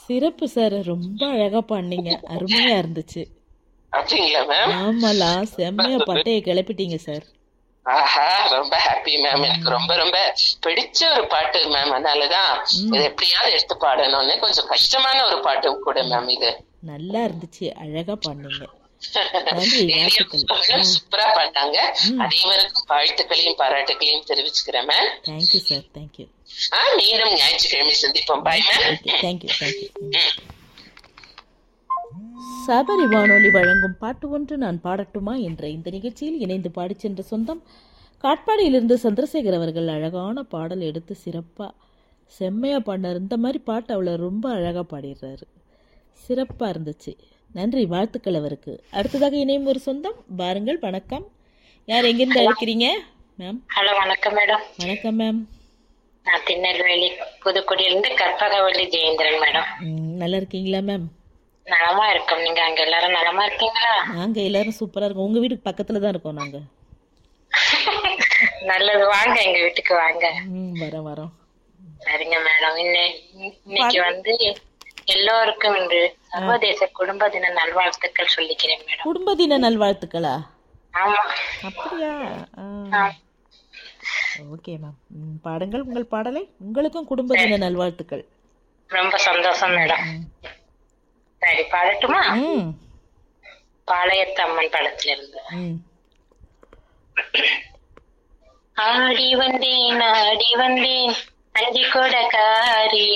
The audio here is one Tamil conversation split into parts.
சிறப்பு சார் ரொம்ப அழகா பாடினீங்க அருமையா இருந்துச்சு அப்படிங்களா மேம் ஆமாலா செம்மையா பட்டையை கிளப்பிட்டீங்க சார் ஆஹா ரொம்ப ஹாப்பி மேம் எனக்கு ரொம்ப ரொம்ப பிடிச்ச ஒரு பாட்டு மேம் அதனாலதான் இது எப்படியாவது எடுத்து பாடணும்னு கொஞ்சம் கஷ்டமான ஒரு பாட்டும் கூட மேம் இது நல்லா இருந்துச்சு அழகா பாடினீங்க நன்றி வாழ்த்துக்கள் சூப்பரா பண்ணாங்க அனைவருக்கும் வாழ்த்துக்களையும் பாராட்டுகளையும் தெரிவிச்சுக்கிறேன் மேம் தேங்க்யூ சார் தேங்க்யூ ஆ, மீண்டும் ஞாயிற்றுக்கிழமை சந்திப்போம் bye ma'am okay thank you thank you Sabari வானொலி வழங்கும் பாட்டு ஒன்று நான் பாடட்டுமா என்ற இந்த நிகழ்ச்சியில் இணைந்து பாடிச் சென்ற சொந்தம் காட்பாடியிலிருந்து சந்திரசேகர் அவர்கள் அழகான பாடல் எடுத்து சிறப்பாக செம்மையாக பாடினார் இந்த மாதிரி பாட்டு அவ்வளோ ரொம்ப அழகாக பாடிடுறாரு சிறப்பாக இருந்துச்சு நன்றி வாழ்த்துக்கள் அவருக்கு அடுத்ததாக இணையும் ஒரு சொந்தம் வாருங்கள் வணக்கம் யார் எங்கேருந்து அழைக்கிறீங்க மேம் ஹலோ வணக்கம் மேடம் வணக்கம் மேம் நான் திருநெல்வேலி புதுக்குடியிலிருந்து கற்பகவல்லி ஜெயேந்திரன் மேடம் ம், நல்லா இருக்கீங்களா மேம் நலமா இருக்கோம் நீங்க அங்க எல்லாரும் நலமா இருக்கீங்களா நாங்கள் எல்லாரும் சூப்பராக இருக்கோம் உங்கள் வீட்டுக்கு பக்கத்தில் தான் இருக்கோம் நாங்கள் நல்லது வாங்க எங்க வீட்டுக்கு வாங்க ம் வரோம் வரோம் சரிங்க மேடம் இன்னை இன்னைக்கு வந்து எல்லோருக்கும் இன்று சர்வதேச குடும்ப தின நல்வாழ்த்துக்கள் சொல்லிக்கிறேன் மேடம் குடும்ப தின நல்வாழ்த்துக்களா ஆமா அப்படியா ஆ. ஓகே மேம் ம், பாடுங்கள் உங்கள் பாடலை உங்களுக்கும் குடும்ப தின நல்வாழ்த்துக்கள் ரொம்ப சந்தோஷம் மேடம் சரி பாடட்டுமா ம் பாளையத்து அம்மன் படத்துல இருந்து ம் ஆடி வந்தேன் ஆடி வந்தேன் அஞ்சு கொடக்காரி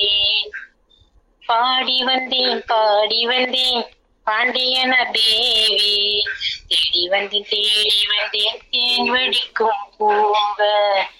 பாடி வந்தேன் பாடி வந்தேன் பாண்டியன தேவி தேடி வந்தேன் தேடி வந்தேன் தேன் வெடிக்கும் பூங்க